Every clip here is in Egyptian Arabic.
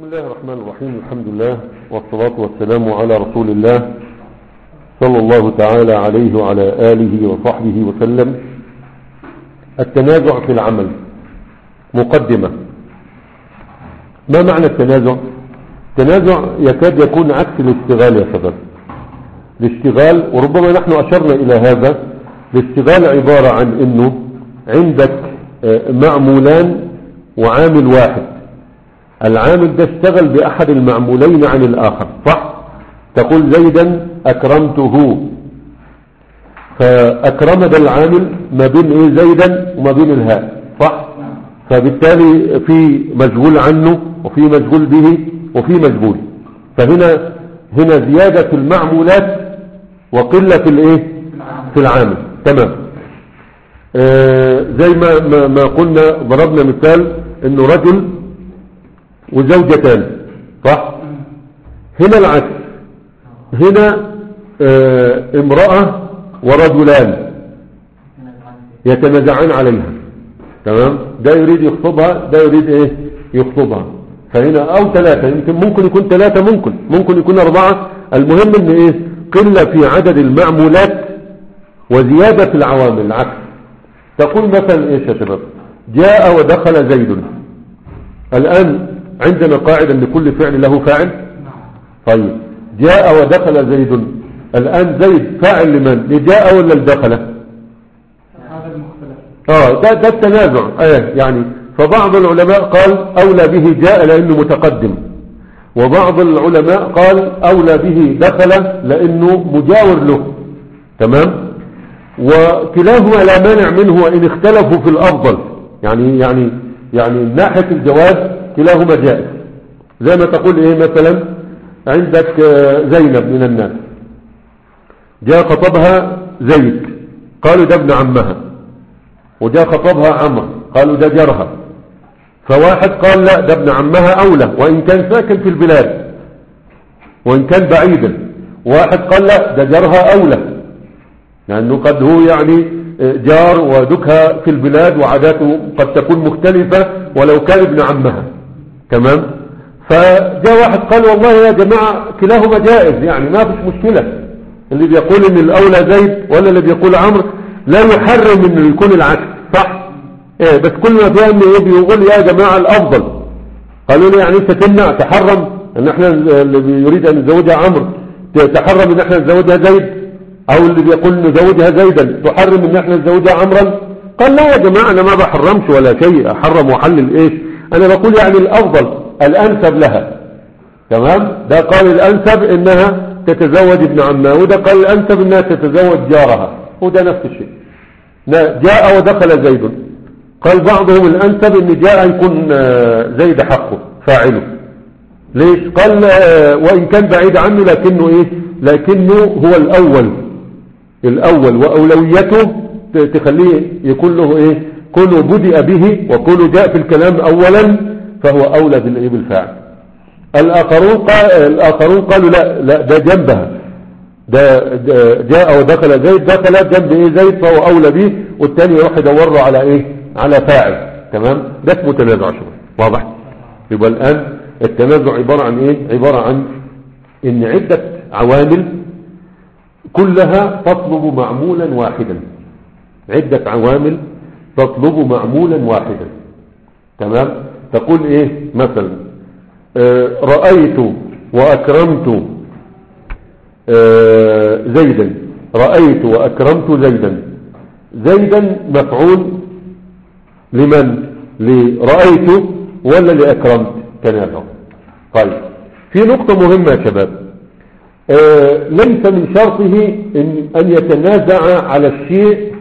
الله الرحمن الرحيم الحمد لله والصلاة والسلام على رسول الله صلى الله تعالى عليه وعلى آله وصحبه وسلم التنازع في العمل مقدمة ما معنى التنازع التنازع يكاد يكون عكس الاشتغال يا شباب الاشتغال وربما نحن أشرنا إلى هذا الاشتغال عبارة عن أنه عندك معمولان وعامل واحد العامل ده اشتغل بأحد المعمولين عن الآخر صح تقول زيدا أكرمته فأكرم ده العامل ما بين إيه زيدا وما بين الهاء صح فبالتالي في مشغول عنه وفي مشغول به وفي مشغول فهنا هنا زيادة في المعمولات وقلة في الايه في العامل تمام آه زي ما, ما, ما قلنا ضربنا مثال انه رجل وزوجتان صح هنا العكس هنا آه امرأة ورجلان يتنازعان عليها تمام ده يريد يخطبها ده يريد ايه يخطبها فهنا او ثلاثة يمكن ممكن يكون ثلاثة ممكن ممكن يكون اربعة المهم ان ايه قلة في عدد المعمولات وزيادة في العوامل العكس تقول مثلا ايش يا شباب جاء ودخل زيد الان عندنا قاعدة ان كل فعل له فاعل طيب جاء ودخل زيد الان زيد فاعل لمن لجاء ولا لدخل اه ده, ده التنازع اه يعني فبعض العلماء قال اولى به جاء لانه متقدم وبعض العلماء قال اولى به دخل لانه مجاور له تمام وكلاهما لا مانع منه وان اختلفوا في الافضل يعني يعني يعني من ناحيه الجواز كلاهما جائز زي ما تقول ايه مثلا عندك زينب من الناس جاء خطبها زيد قالوا ده ابن عمها وجاء خطبها عمرو قالوا ده جرها فواحد قال لا ده ابن عمها أولى وإن كان ساكن في البلاد وإن كان بعيدا واحد قال لا ده جارها أولى لأنه قد هو يعني جار ودكها في البلاد وعاداته قد تكون مختلفة ولو كان ابن عمها تمام فجاء واحد قال والله يا جماعة كلاهما جائز يعني ما فيش مشكلة اللي بيقول ان الأولى زيد ولا اللي بيقول عمرو لا يحرم انه يكون العكس صح ايه بس كل ما فيها انه ايه بيقول يا جماعة الافضل قالوا لي يعني انت تمنع تحرم ان احنا اللي يريد ان يزوجها عمرو تحرم ان احنا نزوجها زيد او اللي بيقول نزوجها زيدا تحرم ان احنا نزوجها عمرا قال لا يا جماعة انا ما بحرمش ولا شيء احرم واحلل ايش انا بقول يعني الافضل الانسب لها تمام ده قال الانسب انها تتزوج ابن عمها وده قال الانسب انها تتزوج جارها وده نفس الشيء جاء ودخل زيد قال بعضهم الأنسب ان جاء يكون زيد حقه فاعله ليش قال وإن كان بعيد عنه لكنه إيه لكنه هو الأول الأول وأولويته تخليه يكون له إيه كونه بدأ به وكونه جاء في الكلام أولا فهو أولى بالإيه بالفاعل الآخرون, قال الآخرون قالوا لا لا ده جنبها ده جاء ودخل زيد دخل جنب ايه زيد فهو اولى به والتاني يروح يدور له على ايه على فاعل تمام ده اسمه تنازع شباب واضح يبقى الان التنازع عبارة عن ايه عبارة عن ان عدة عوامل كلها تطلب معمولا واحدا عدة عوامل تطلب معمولا واحدا تمام تقول ايه مثلا آه رأيت وأكرمت زيدا رأيت وأكرمت زيدا زيدا مفعول لمن لرأيت ولا لأكرمت تنازع طيب في نقطة مهمة يا شباب آه ليس من شرطه إن, أن يتنازع على الشيء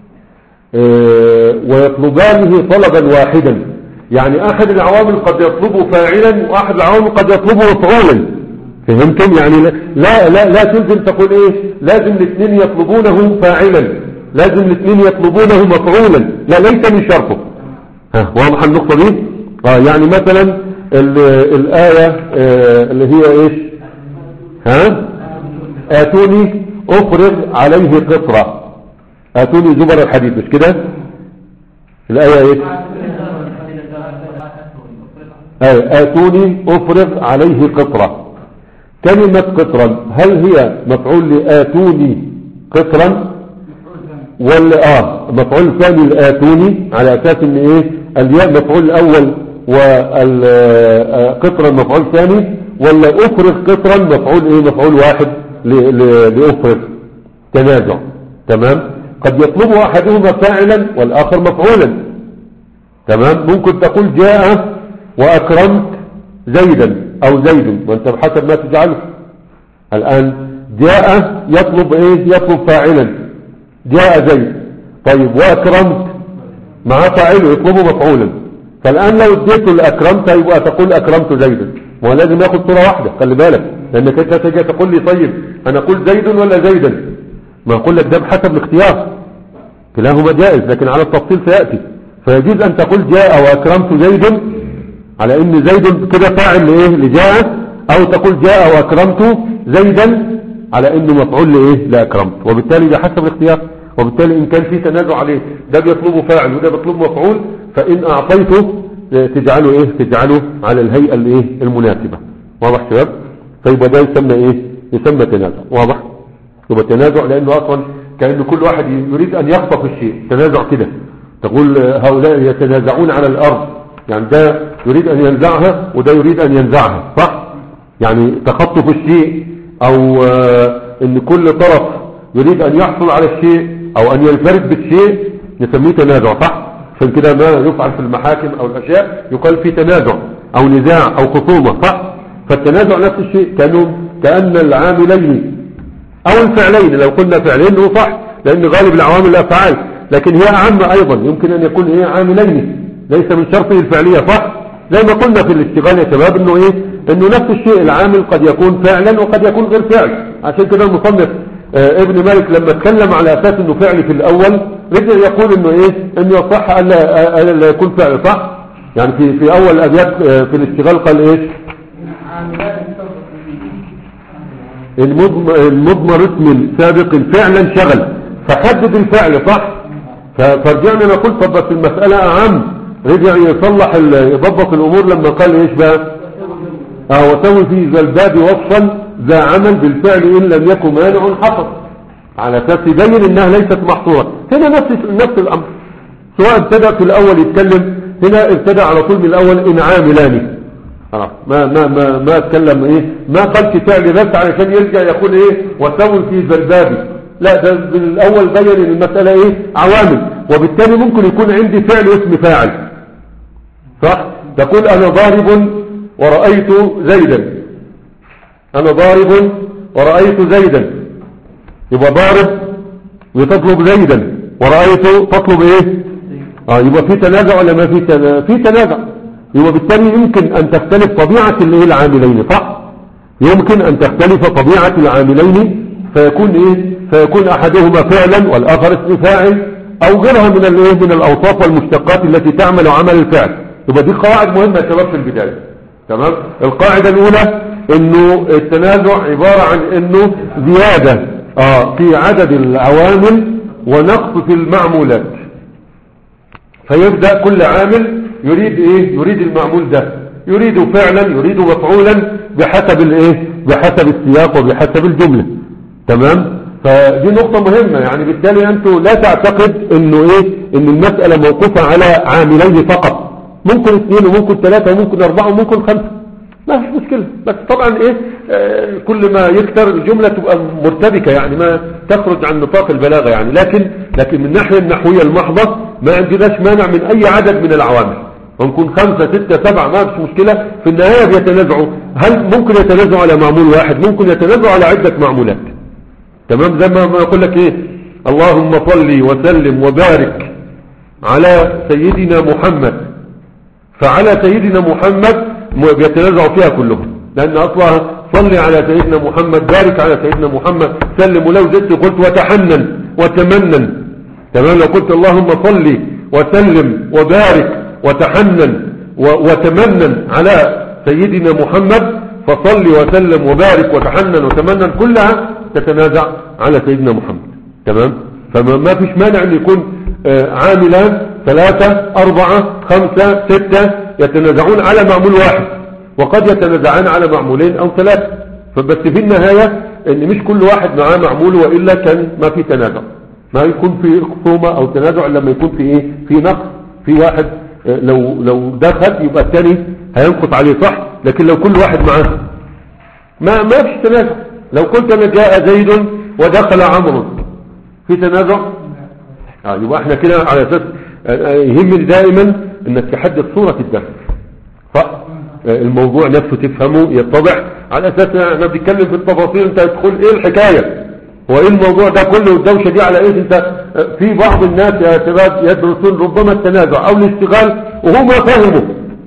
آه ويطلبانه طلبا واحدا يعني أحد العوامل قد يطلبه فاعلا وأحد العوامل قد يطلبه مفعولا فهمتم يعني لا لا لا تلزم تقول ايه لازم الاثنين يطلبونه فاعلا لازم الاثنين يطلبونه مفعولا لا ليس من شرطه ها واضح النقطة دي اه يعني مثلا الآية آه اللي هي ايش ها اتوني افرغ عليه قطرة اتوني زبر الحديث مش كده الآية ايش آه، آتوني أفرغ عليه قطرة كلمة قطرا هل هي مفعول لآتوني قطرا ولا اه مفعول ثاني لآتوني على أساس ان ايه الياء مفعول الأول والقطرا مفعول ثاني ولا أفرغ قطرا مفعول ايه مفعول واحد ل- ل- لأفرغ تنازع تمام قد يطلب أحدهما فاعلا والآخر مفعولا تمام ممكن تقول جاء وأكرمت زيدا أو زيد وانت بحسب ما تجعله الآن جاء يطلب ايه يطلب فاعلا جاء زيد طيب وأكرمت مع فاعله يطلبه مفعولا فالآن لو اديته الأكرمت يبقى تقول أكرمت زيدا وهو لازم ياخد صورة واحدة خلي بالك لأنك انت تجي تقول لي طيب أنا أقول زيد ولا زيدا ما أقول لك ده بحسب الاختيار كلاهما جائز لكن على التفصيل سيأتي فيجوز أن تقول جاء وأكرمت زيد على ان زيد كده فاعل لايه لجاء او تقول جاء واكرمت زيدا على انه مفعول لايه لاكرمت وبالتالي ده حسب الاختيار وبالتالي ان كان في تنازع عليه ده بيطلبه فاعل وده بيطلب مفعول فان اعطيته آه، تجعله ايه تجعله على الهيئه الايه المناسبه واضح شباب فيبقى ده يسمى ايه يسمى تنازع واضح يبقى تنازع لانه اصلا كان كل واحد يريد ان يخطف الشيء تنازع كده تقول آه، هؤلاء يتنازعون على الارض يعني ده يريد ان ينزعها وده يريد ان ينزعها صح يعني تخطف الشيء او آه، ان كل طرف يريد ان يحصل على الشيء او ان ينفرد بالشيء نسميه تنازع صح عشان كده ما يفعل في المحاكم او الاشياء يقال في تنازع او نزاع او خصومة صح فالتنازع نفس الشيء كانوا كأن العاملين او الفعلين لو قلنا فعلين هو صح لان غالب العوامل الافعال لكن هي عامة ايضا يمكن ان يكون هي عاملين ليس من شرطه الفعلية صح زي ما قلنا في الاشتغال يا شباب انه ايه انه نفس الشيء العامل قد يكون فعلا وقد يكون غير فعل عشان كده المصنف آه ابن مالك لما اتكلم على اساس انه فعل في الاول رجع يقول انه ايه انه يصح الا الا يكون فعل صح يعني في في اول ابيات آه في الاشتغال قال ايش المضم- المضمر اسم سابق فعلا شغل فحدد الفعل صح ف- فرجعنا نقول طب بس المسألة أعم رجع يصلح ال- يضبط الأمور لما قال إيش بقى اه وسوي في ذا الباب وصفا ذا عمل بالفعل إن لم يكن مانع حصل على أساس يبين إنها ليست محصورة هنا نفس نفس الأمر سواء ابتدأ في الأول يتكلم هنا ابتدأ على طول من الأول إن عاملان خلاص ما ما ما ما اتكلم ايه ما قالش فعل بس علشان يرجع يقول ايه وسوي في ذلبابي لا ده بالاول بين ان المساله ايه عوامل وبالتالي ممكن يكون عندي فعل اسم فاعل صح تقول انا ضارب ورأيت زيدا انا ضارب ورأيت زيدا يبقى ضارب وتطلب زيدا ورأيت تطلب ايه اه يبقى في تنازع ولا ما في تنازع في تنازع يبقى بالتالي يمكن ان تختلف طبيعة الايه العاملين صح يمكن ان تختلف طبيعة العاملين فيكون ايه فيكون احدهما فعلا والاخر اسم فاعل او غيرها من الايه من الاوصاف والمشتقات التي تعمل عمل الفعل يبقى دي قواعد مهمة يا شباب في البداية تمام القاعدة الاولى انه التنازع عبارة عن انه زيادة اه في عدد العوامل ونقص في المعمولات فيبدأ كل عامل يريد ايه يريد المعمول ده يريد فعلا يريد مفعولا بحسب الايه بحسب السياق وبحسب الجملة تمام فدي نقطة مهمة يعني بالتالي انتوا لا تعتقد انه ايه ان المسألة موقوفة على عاملين فقط ممكن اثنين وممكن ثلاثة وممكن اربعة وممكن خمسة ما فيش مشكلة بس طبعا ايه آه كل ما يكثر الجملة تبقى مرتبكة يعني ما تخرج عن نطاق البلاغة يعني لكن لكن من الناحية النحوية المحضة ما عندناش مانع من اي عدد من العوامل ونكون خمسة ستة سبعة ما فيش مشكلة في النهاية بيتنازعوا هل ممكن يتنازعوا على معمول واحد ممكن يتنازعوا على عدة معمولات تمام زي ما يقول لك ايه اللهم صل وسلم وبارك على سيدنا محمد فعلى سيدنا محمد بيتنازعوا فيها كلهم لأن أصلها صلي على سيدنا محمد بارك على سيدنا محمد سلم ولو زدت قلت وتحنن وتمنن تمام لو قلت اللهم صلي وسلم وبارك وتحنن وتمنن على سيدنا محمد فصلي وسلم وبارك وتحنن وتمنن كلها تتنازع على سيدنا محمد تمام فما فيش مانع ان يكون عاملان ثلاثة أربعة خمسة ستة يتنازعون على معمول واحد وقد يتنازعان على معمولين أو ثلاثة فبس في النهاية ان مش كل واحد معاه معمول وإلا كان ما في تنازع ما يكون في خصومة أو تنازع لما يكون في إيه في نقص في واحد آه، لو لو دخل يبقى الثاني هينقص عليه صح لكن لو كل واحد معاه ما ما فيش تنازع لو قلت انا جاء زيد ودخل عمرو في تنازع آه يبقى احنا كده على اساس آه، آه، يهمني دائما انك تحدد صورة الدرس فالموضوع نفسه تفهمه يتضح على اساس احنا بنتكلم في التفاصيل انت تدخل ايه الحكاية وايه الموضوع ده كله والدوشة دي على ايه انت آه، في بعض الناس يا شباب يدرسون ربما التنازع او الاشتغال وهو ما فهمه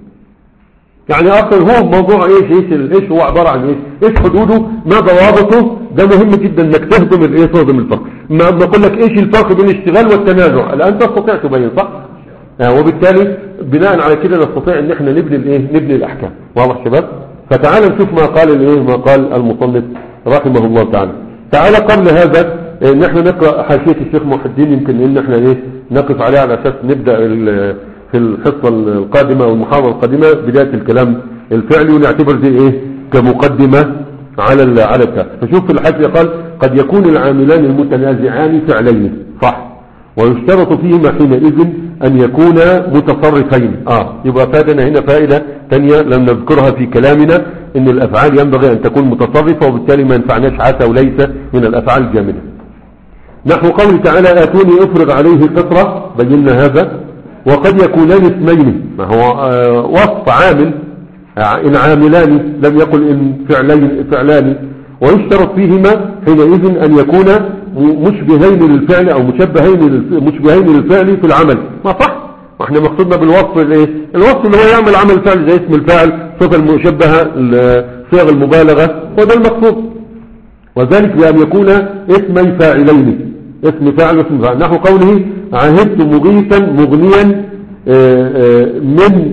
يعني اصلا هو موضوع ايش ايش ال- ايش هو عبارة عن ايش ايش حدوده ما ضوابطه ده مهم جدا انك تهضم الايه تهضم الفرق ما ما اقول لك ايش الفرق بين الاشتغال والتنازع الان تستطيع تبين صح آه، وبالتالي بناء على كده نستطيع ان احنا نبني الايه نبني الاحكام واضح شباب فتعال نشوف ما قال الايه ما قال المصنف رحمه الله تعالى تعال قبل هذا آه، ان احنا نقرا حاشيه الشيخ محي الدين يمكن ان احنا ايه نقف عليها على اساس نبدا ال- في الحصه القادمه او المحاضره القادمه بدايه الكلام الفعلي ونعتبر دي ايه كمقدمه على ال- على الكاس فشوف في الحاشيه قال قد يكون العاملان المتنازعان فعلين صح ويشترط فيهما حينئذ أن يكونا متصرفين آه يبقى فادنا هنا فائدة تانية لم نذكرها في كلامنا إن الأفعال ينبغي أن تكون متصرفة وبالتالي ما ينفعناش عسى وليس من الأفعال الجامدة نحو قوله تعالى آتوني أفرغ عليه قطرة بينا هذا وقد يكونان اسمين ما هو آه وصف عامل آه، إن عاملان لم يقل إن فعلين فعلان ويشترط فيهما حينئذ أن يكونا م- مشبهين للفعل أو مشبهين للف- مشبهين للفعل في العمل ما صح واحنا مقصودنا بالوصف الايه الوصف اللي هو يعمل عمل فعل زي اسم الفاعل صفة المشبهة ال- صيغ المبالغة وده المقصود وذلك بأن يكون اسمي فاعلين اسم فاعل واسم فاعل نحو قوله عهدت مغيثا مغنيا آه، آه، من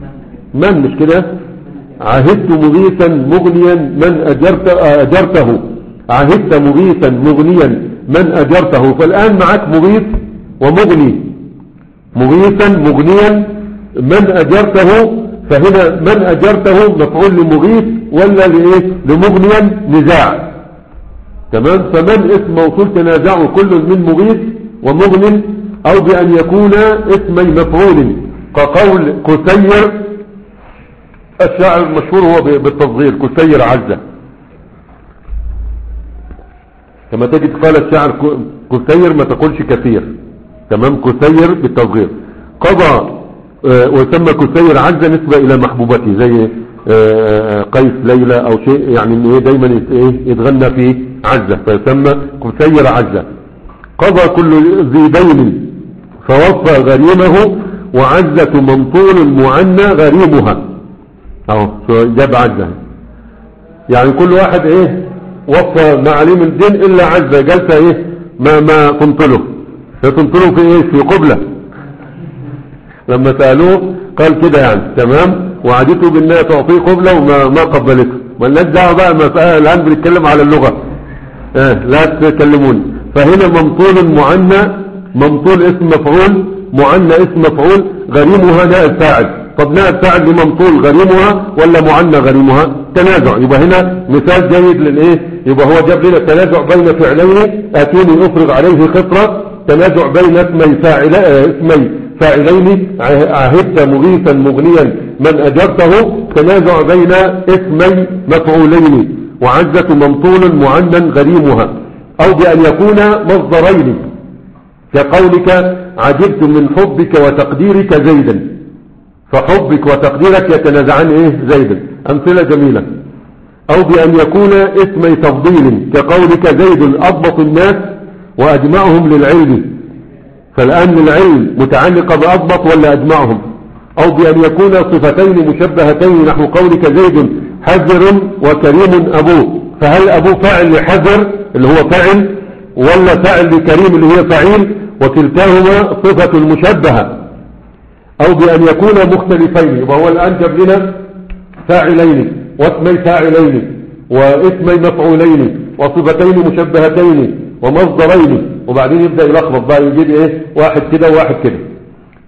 من مش كده عهدت مغيثا مغنيا من أجرت آه، أجرته عهدت مغيثا مغنيا من أجرته فالآن معك مغيث ومغني مغيثا مغنيا من أجرته فهنا من أجرته مفعول لمغيث ولا لإيه لمغنيا نزاع تمام فمن اسم موصول تنازعه كل من مغيث ومغن أو بأن يكون اسمي مفعول كقول كسير الشاعر المشهور هو ب- بالتصغير كسير عزة كما تجد قال الشاعر ك- كسير ما تقولش كثير تمام كسير بالتصغير قضى آه، وسمى كسير عزة نسبة إلى محبوبته زي آه، قيس ليلى أو شيء يعني إن إيه دايما يت- إيه يتغنى في عزة فيسمى كسير عزة قضى كل ذي دين فوفى غريمه وعزة منطول معنى غريمها اهو شو جاب عزة يعني كل واحد ايه وفى معاليم الدين الا عزة جلسة ايه ما ما كنت له كنت له في ايه في قبلة لما سألوه قال كده يعني تمام وعدته بالناس تعطيه قبلة وما ما قبلته مالناش دعوه بقى مسألة الآن بنتكلم على اللغة اه لا تكلموني فهنا ممطول معنى ممطول اسم مفعول معنى اسم مفعول غريمها نائب فاعل طب نائب فاعل لممطول غريمها ولا معنى غريمها تنازع يبقى هنا مثال جيد للايه يبقى هو جاب لنا التنازع بين فعلين اتوني افرغ عليه خطرة تنازع بين اسمي فاعل اه اسمي فاعلين عه- عهدت مغيثا مغنيا من اجرته تنازع بين اسمي مفعولين وعزة ممطول معنى غريمها او بان يكون مصدرين كقولك عجبت من حبك وتقديرك زيدا فحبك وتقديرك يتنازعان ايه زيدا امثلة جميلة او بان يكون اسمي تفضيل كقولك زيد اضبط الناس واجمعهم للعلم فالان للعلم متعلقة باضبط ولا اجمعهم او بان يكون صفتين مشبهتين نحو قولك زيد حذر وكريم ابوه فهل ابوه فاعل لحذر اللي هو فاعل ولا فاعل لكريم اللي هي فعيل وكلتاهما صفة المشبهة او بان يكون مختلفين يبقى هو الان جاب لنا فاعلين واسمي فاعلين واسمي مفعولين وصفتين مشبهتين ومصدرين وبعدين يبدأ يلخبط بقى يجيب ايه واحد كده وواحد كده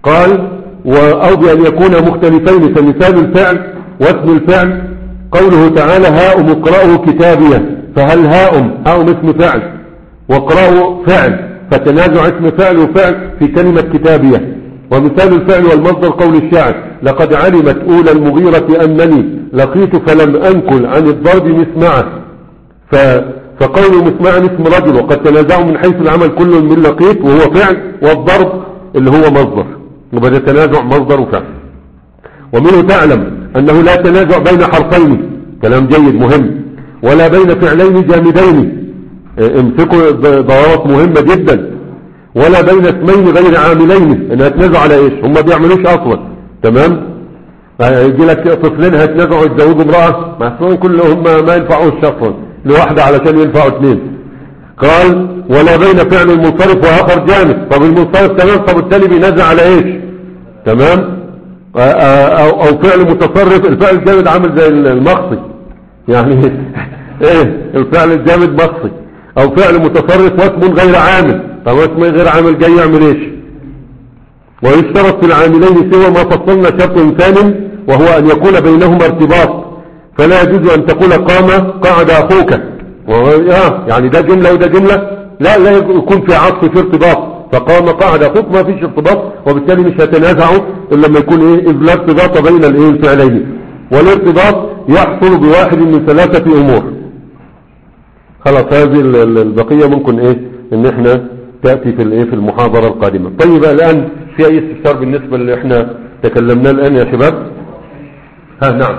قال و- أو بأن يكون مختلفين فمثال الفعل واسم الفعل قوله تعالى هاؤم اقرأوا كتابيه فهل هاؤم هاؤم اسم فعل واقرأوا فعل فتنازع اسم فعل وفعل في كلمة كتابية ومثال الفعل والمصدر قول الشاعر لقد علمت أولى المغيرة أنني لقيت فلم أنكل عن الضرب مسمعه ف... فقول مسمعا اسم رجل وقد تنازعوا من حيث العمل كل من لقيت وهو فعل والضرب اللي هو مصدر يبقى ده تنازع مصدر وفعل ومنه تعلم أنه لا تنازع بين حرفين كلام جيد مهم ولا بين فعلين جامدين اه، امسكوا ض- ضوابط مهمة جدا ولا بين اسمين غير عاملين انها تنازع على ايش هم ما بيعملوش اصلا تمام اه، يجي لك طفلين هيتنازعوا يتزوجوا امرأة محسوبين كلهم ما ما ينفعوش اصلا لواحدة علشان ينفعوا اثنين قال ولا بين فعل منصرف واخر جامد طب المنصرف تمام طب التاني بينازع على ايش تمام اه، اه، او او فعل متصرف الفعل الجامد عامل زي المقصي يعني ايه الفعل الجامد مقصي او فعل متصرف واسم غير عامل طب اسم غير عامل جاي يعمل ايش ويشترط في العاملين سوى ما فصلنا شرط ثاني وهو ان يكون بينهما ارتباط فلا يجوز ان تقول قام قعد اخوك وهو- آه، يعني ده جملة وده جملة لا لا يكون في عطف في ارتباط فقام قعد اخوك ما فيش ارتباط وبالتالي مش هتنازعوا الا لما يكون ايه اذ لا ارتباط بين الايه الفعلين والارتباط يحصل بواحد من ثلاثة امور خلاص هذه ال- ال- البقية ممكن ايه ان احنا تأتي في الايه في المحاضرة القادمة طيب الان في اي استفسار بالنسبة اللي احنا تكلمناه الان يا شباب ها نعم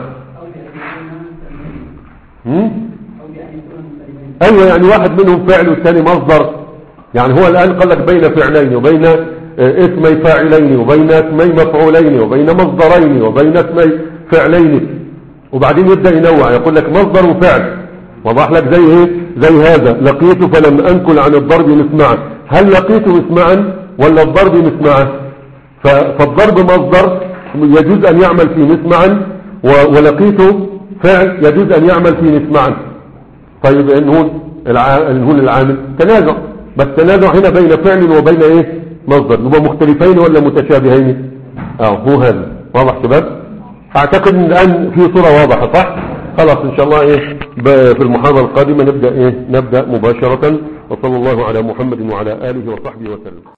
هم؟ ايوه يعني واحد منهم فعل والثاني مصدر يعني هو الان قال لك بين فعلين وبين آه، اسمي فاعلين وبين اسمي مفعولين وبين مصدرين وبين اسمي فعلين وبعدين يبدأ ينوع يقول لك مصدر وفعل وضح لك زي ايه زي هذا لقيت فلم انكل عن الضرب مسمعا هل لقيت مسمعا ولا الضرب مسمعا ف- فالضرب مصدر يجوز ان يعمل فيه مسمعا و- ولقيت فعل يجوز ان يعمل فيه مسمعا طيب النون الع... النون العامل تنازع بس تنازع هنا بين فعل وبين ايه مصدر يبقى مختلفين ولا متشابهين اه هو هذا واضح شباب اعتقد ان الان في صورة واضحة صح خلاص ان شاء الله ايه ب- في المحاضرة القادمة نبدأ ايه نبدأ مباشرة وصلى الله على محمد وعلى آله وصحبه وسلم